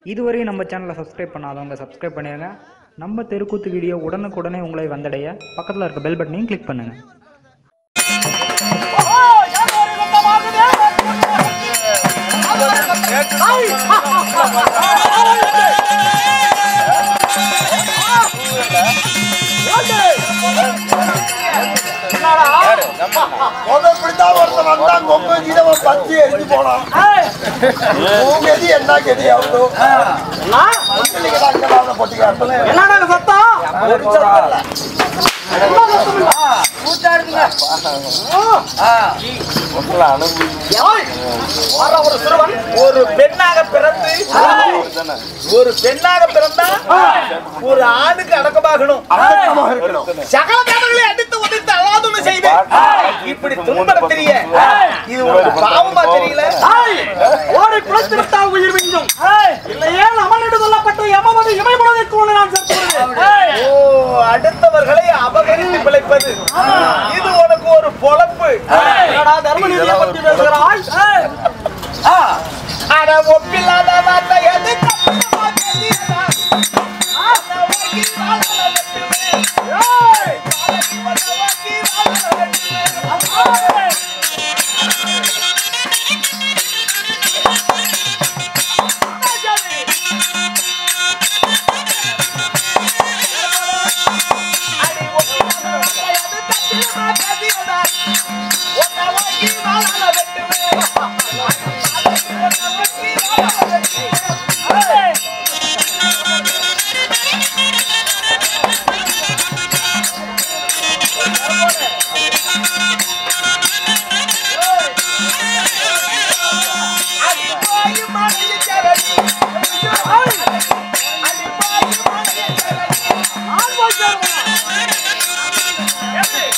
இதுவரையும் நம்ம சேனலை சப்ஸ்கிரைப் பண்ணாதவங்க சப்ஸ்கிரைப் பண்ணிடுங்க நம்ம தெருக்கூத்து வீடியோ உடனுக்குடனே உங்களை வந்தடைய பக்கத்தில் இருக்க பெல் பட்டனையும் கிளிக் பண்ணுங்கள் முத இப்படித்தான் ஒருத்தன் வந்தான், கொம்பு வச்சுக்கிட்டு அவன் பத்தி எரிஞ்சு போனான். உன் கதி என்ன கதி ஆகுதோ? இல்லைங்கடா, இங்கடா அவனை பொட்டி காட்டுல. என்னடா சத்தம் ஒரு சத்தம் இல்ல. வர ஒரு சிறுவன் ஒரு பெண்ணாக பிறந்து ஒரு பெண்ணாக பிறந்தா ஒரு ஆணுக்கு அடக்கமாகணும் அடக்கமாக இருக்கணும். சகல தேவர்களை அடித்து உதைத்து அல்லாதுன்னு செய்து இப்படி துன்பட தெரிய இது ஒரு பாவமா தெரியல ஓடி பிழைத்து விட்டால் உயிர் மிஞ்சும் இல்லையே அமனிட்டு சொல்லப்பட்ட யமமது இமைப்படுவதற்கு ஒன்று நான் செலுத்துவது ஓ அடுத்தவர்களை அபகரித்து பிழைப்பது இது உனக்கு ஒரு பொழப்பு என்னடா தர்மநீதியை பற்றி பேசுகிறாய் அட ஒப்பில்லாத வார்த்தை எது கப்பலமா தெரியுதா? அட வாங்கி வாழல வெட்டுமே. ஏய், வாழகி வந்த வாங்கி வாழல வெட்டுமே. ஏய். அடி ஒப்பில்லாத வார்த்தை எது கப்பலமா தெரியுதா? உன்னை வாங்கி வாழல வெட்டுமே. வாழகி வந்த வாங்கி வாழல வெட்டுமே. ஏய். அடி போய் மலையை சரணி. அடி போய் மலையை சரணி. ஆண் வாய்ச்சாருமா. எப்படி?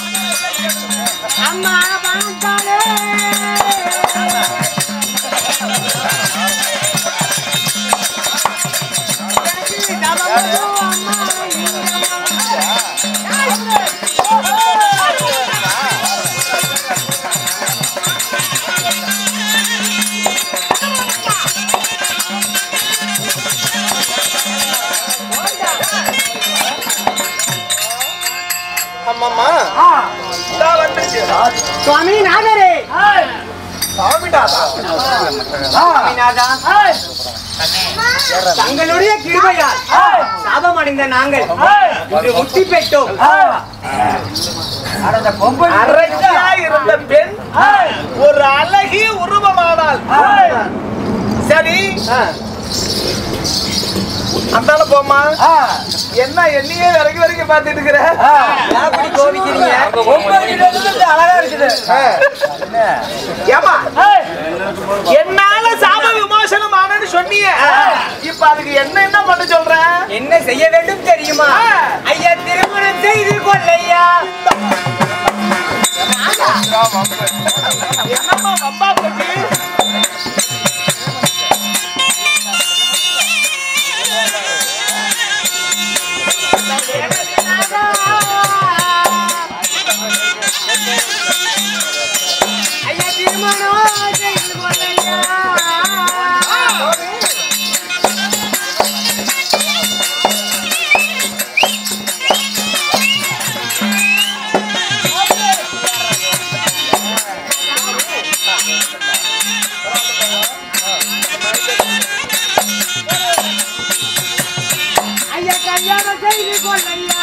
அம்மா பாண்டாலே ஆமாம்மா இதா வந்துருச்சு சுவாமி நாதரே சாமிடாதா சுவாமிநாதா தங்களுடைய கிருபையால் சாபம் அடைந்த நாங்கள் இன்று முக்தி பெற்றோம் அரசியா இருந்த பெண் ஒரு அழகிய உருவமானால் சரி அந்தால போமா என்ன என்னையே வரைக்கும் வரைக்கும் பாத்துட்டு இருக்கிற அப்படி கோபிக்கிறீங்க அழகா இருக்குது ஏமா என்னால சாப விமோசனம் ஆனன்னு சொன்னீங்க இப்ப அதுக்கு என்ன என்ன பண்ண சொல்ற என்ன செய்ய வேண்டும் தெரியுமா ஐயா திருமணம் செய்து கொள்ளையா என்னம்மா வம்பா போச்சு ஐயா திருமணம் செய்து கொள்ளையா ஐயா கல்யாணம் செய்து கொள்ளையா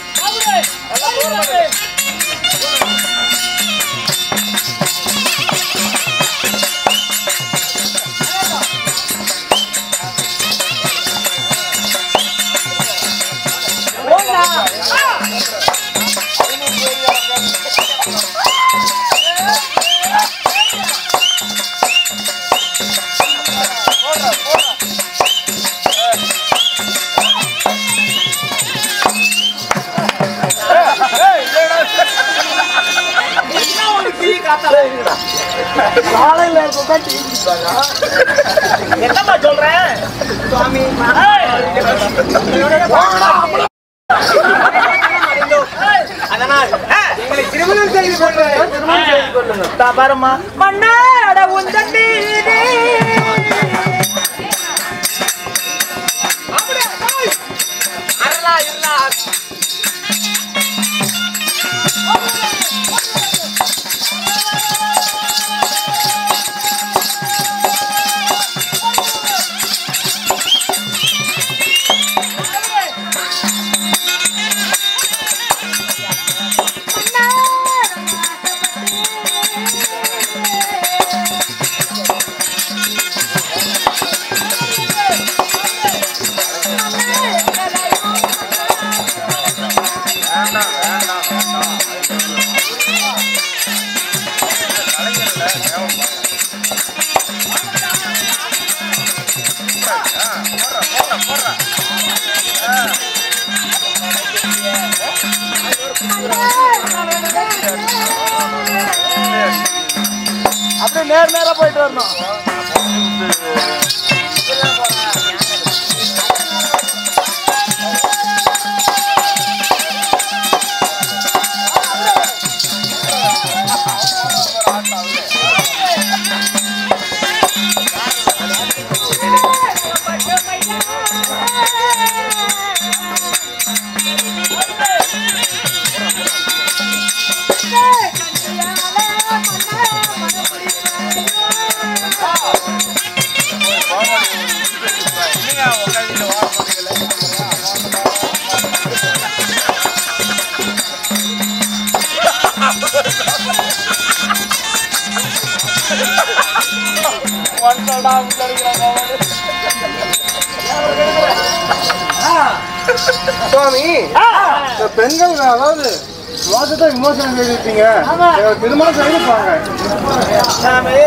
காலையில இருக்கா டீ குடிப்பாங்க என்னம்மா சொல்றேன் சுவாமி அதனால் எங்களை திருமணம் செய்து கொள்ளுங்கள் தா பாரும்மா மண்ணாட உந்தண்டீரே அருளா இல்லா அப்படியே நேர் நேரா போயிட்டு வரணும் சுவாமி இந்த பெண்கள் அதாவது மோசத்தை விமோசனம் செய்திருப்பீங்க எங்களுக்கு திருமணம் செய்திருப்பாங்க சாமி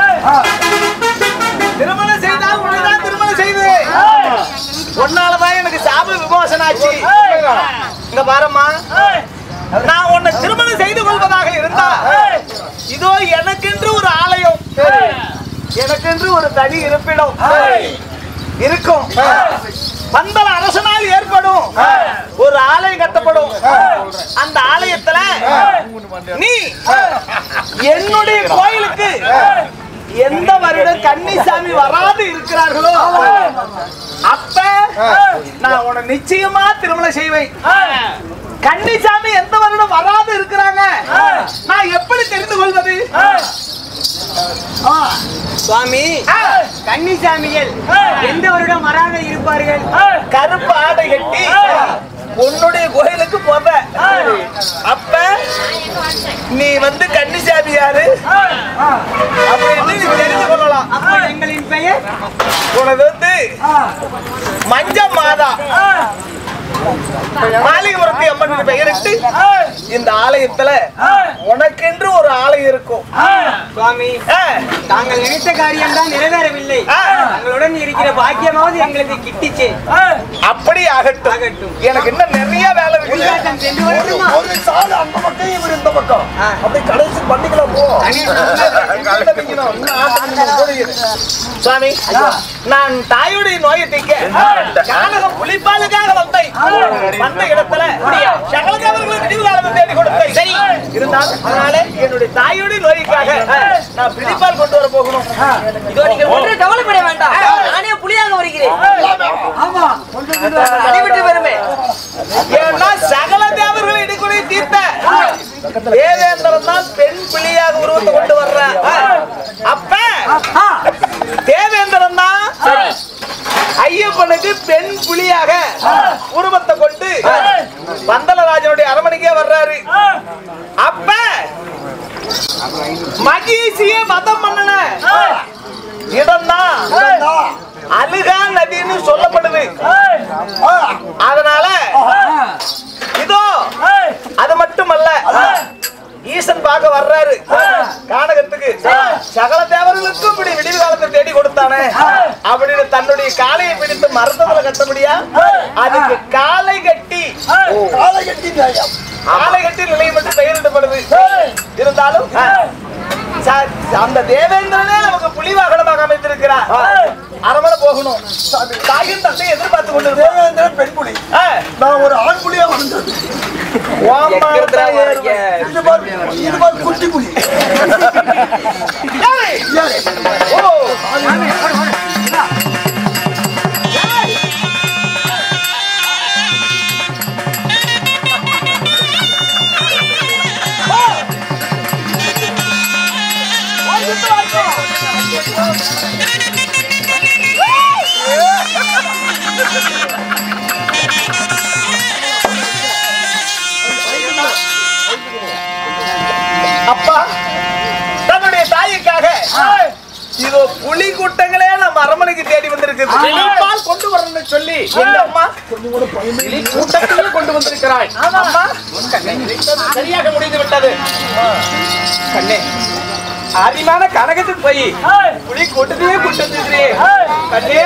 திருமணம் செய்தா உன்னைதான் திருமணம் செய்து உன்னாலதான் எனக்கு சாப விமோசனம் ஆச்சு இங்க பாரும்மா நான் உன்னை திருமணம் செய்து கொள்வதாக இருந்தா இதோ எனக்கென்று ஒரு ஆலயம் எனக்கென்று ஒரு தனி இருப்பிடம் இருக்கும் பந்தல அரசனால் ஏற்படும் ஒரு ஆலயம் கட்டப்படும் அந்த ஆலயத்துல நீ என்னுடைய கோயிலுக்கு எந்த வருடம் கன்னிசாமி வராது இருக்கிறார்களோ அப்ப நான் உன்னை நிச்சயமா திருமணம் செய்வேன் கன்னிசாமி எந்த வருடம் வராது இருக்கிறாங்க நான் எப்படி தெரிந்து கொள்வது சுவாமி கன்னிசாமிகள் எந்த வருடம் வராத இருப்பார்கள் கருப்பு ஆடை கட்டி உன்னுடைய கோயிலுக்கு போத அப்ப நீ வந்து கன்னிசாமி யாரு அப்படின்னு நீ தெரிந்து கொள்ளலாம் அப்போ எங்களின் பெயர் உனது வந்து மஞ்ச மாதா மாளிகைபுரத்தி அம்மன் பெயரிட்டு இந்த ஆலயத்துல உனக்கென்று ஒரு ஆலயம் இருக்கும் சுவாமி ஆ, தாங்கள் நினைத்த காரியம் தான் நிறைவேறவில்லை ஆ. தங்களுடன் இருக்கிற பாக்கியமாவது எங்களுக்கு கிட்டிச்சு அப்படி ஆகட்டும் ஆகட்டும். எனக்கு இன்னும் நிறைய வேலை இருக்கு உல்லாசம் சென்று ஒரு வரட்டுமா ஒரு சாடு அந்த பக்கம் இவர் இந்த பக்கம் ஆ. அப்படி கடைசி பண்ணிக்கலாம் போ சுவாமி நான் தாயுடைய நோயை தீர்க்க ஜானகம் புலிப்பாலுக்காக வந்தேன் வந்த இடத்துல சகலதேவர்களுக்கு விடிவு காலம் தேடி கொடுத்தேன் சரி இருந்தாலும் அதனால என்னுடைய தாயுடைய நோய்க்காக நான் பிடிப்பால் கொண்டு வர போகணும் இதோ நீங்கள் ஒன்று கவலைப்பட வேண்டாம் நானே புலியாக வருகிறேன் அடிவிட்டு வருமே ஏன்னா சகல தேவர்களை இடிக்குடி தீர்த்த தேவேந்திரன் தான் பெண் பிள்ளையாக உருவத்தை கொண்டு வர்ற அப்ப தேவேந்திரன் தான் ஐயப்பனுக்கு பெண் புலியாக உருவத்தை கொண்டு பந்தலராஜனுடைய அரமனைக்கே வர்றாரு அப்ப மகேசிய மதம் பண்ணன இடம்தான் அழுகா நதின்னு சொல்லப்படுது அதனால இதோ அது மட்டுமல்ல ஈசன் பார்க்க வர்றாரு கானகத்துக்கு சகல தேவர்களுக்கும் இப்படி விடிவு காலத்தை தேடி கொடுத்தானே அப்படின்னு தன்னுடைய காலையை பிடித்து மருத்துவத்துல கட்ட முடியா அதுக்கு காலை கட்டி காலை கட்டி நியாயம் காலை கட்டி நிலையம் மட்டும் பெயரிடப்படுது இருந்தாலும் ச- அந்த தேவேந்திரனே நமக்கு புலிவாகனமாக அமைத்திருக்கிறார் அரமனை போகணும் தாயின் தந்தை எதிர்பார்த்து கொண்டு தேவேந்திரன் பெண் புலி ஆ, நான் ஒரு ஆண் புலியா வந்தது ஓம்மானதா ஏறுவே. இது பாரு இது பாரு குட்டி புலி ஏய், ஏய், ஓ, அப்பா தன்னுடைய தாய்க்காக இதோ புலி கூட்டங்களே நம்ம அரமனைக்கு தேடி வந்திருக்குது பால் கொண்டு வரணும்னு சொல்லி எங்க அம்மா புலி கூட்டத்தையே கொண்டு வந்திருக்கிறாய் அம்மா சரியாக முடிந்து விட்டது கண்ணே ஆதிமான கனகத்துக்கு போய் புலி கூட்டத்தையே கூட்டு வந்துருக்கிறே கண்ணே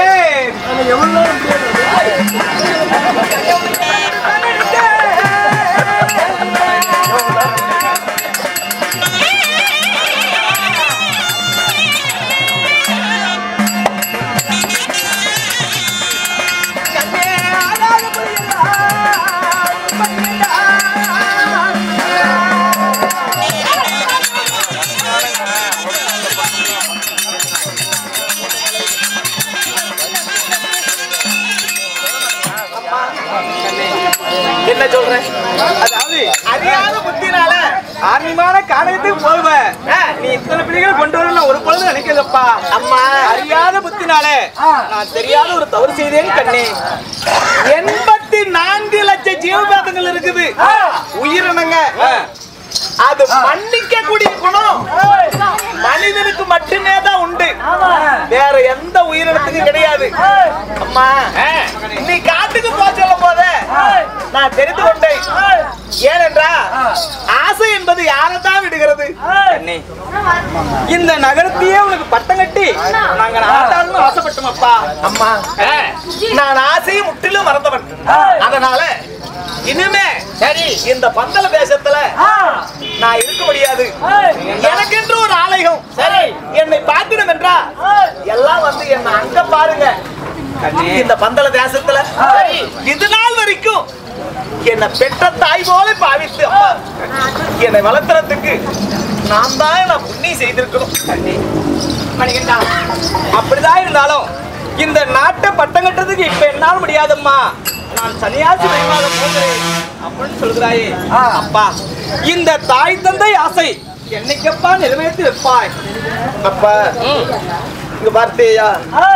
என்ன சொல்றேன் அதாவது அறியாத புத்தினால ஆன்மீகமான காரணத்துக்கு போவேன் நீ இத்தனை பிள்ளைகள் கொண்டு வர நான் ஒரு பொழுது நினைக்கிறதப்பா அம்மா அறியாத புத்தினால நான் தெரியாத ஒரு தவறு செய்தேன் கண்ணே எண்பத்தி நான்கு லட்சம் ஜீவபாதங்கள் இருக்குது உயிரினங்க அது மன்னிக்க கூடிய குணம் மனிதனுக்கு மட்டுமே தான் உண்டு வேற எந்த உயிரினத்துக்கும் கிடையாது அம்மா நீ காட்டுக்கு போக சொல்லும் போதே நான் தெரிந்து கொண்டேன் ஏனென்றா ஆசை என்பது யாரைத்தான் விடுகிறது அண்ணே, இந்த நகரத்தையே உனக்கு பட்டம் கட்டி நாங்க ஆட்டாளன்னு ஆசைப்பட்டோம் அப்பா அம்மா நான் ஆசையை முற்றிலும் மறந்தவன் அதனால இனிமே சரி இந்த பந்தல தேசத்துல நான் இருக்க முடியாது எனக்கென்று ஒரு ஆலயம் சரி என்னை பார்க்கணும் என்றா எல்லாம் வந்து என்ன அங்க பாருங்க இந்த பந்தல தேசத்துல சரி, இது நாள் வரைக்கும் என்னை பெற்ற தாய் போல பாவித்து அம்மா என்னை வளர்த்துறதுக்கு நான் தான் நான் புண்ணியம் செய்திருக்கணும் மணிகண்டா அப்படிதான் இருந்தாலும் இந்த நாட்டை பட்டம் கட்டுறதுக்கு இப்ப என்னால முடியாதம்மா நான் சன்னியாசி மயமாக போகிறேன் அப்படின்னு சொல்கிறாயே அப்பா இந்த தாய் தந்தை ஆசை என்னைக்கப்பா நிறைவேற்றி வைப்பாய் அப்பா இங்க பார்த்தேயா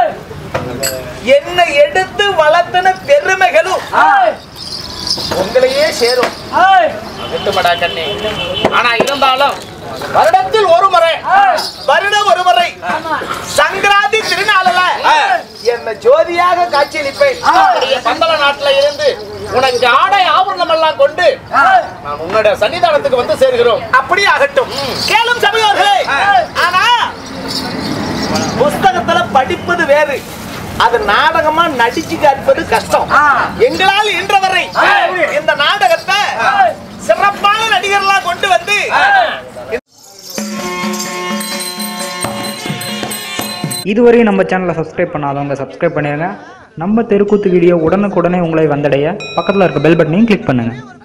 என்ன எடுத்து வளர்த்தன பெருமைகளும் உங்களையே சேரும் விட்டுமடா கண்ணே ஆனா இருந்தாலும் வருடத்தில் ஒரு முறை வருடம் ஒரு முறை சங்கராந்தி திருநாளில் என்ன ஜோதியாக காட்சியளிப்பேன் பந்தள நாட்டுல இருந்து உனக்கு ஆடை ஆபரணம் எல்லாம் கொண்டு நான் உன்னோட சன்னிதானத்துக்கு வந்து சேர்கிறோம் அப்படி ஆகட்டும் கேளும் சபையோர்களே ஆனா புஸ்தகத்துல படிப்பது வேறு அது நாடகமா நடிச்சு காட்பது கஷ்டம் எங்களால் இன்றவரை இந்த நாடகத்தை சிறப்பான நடிகர்களா கொண்டு வந்து இதுவரை நம்ம சேனலை சப்ஸ்கிரைப் பண்ணாதவங்க சப்ஸ்கிரைப் பண்ணிடுங்க நம்ம தெருக்கூத்து வீடியோ உடனுக்குடனே உங்களை வந்தடைய பக்கத்தில் இருக்க பெல் பட்டனையும் கிளிக் பண்ணுங்கள்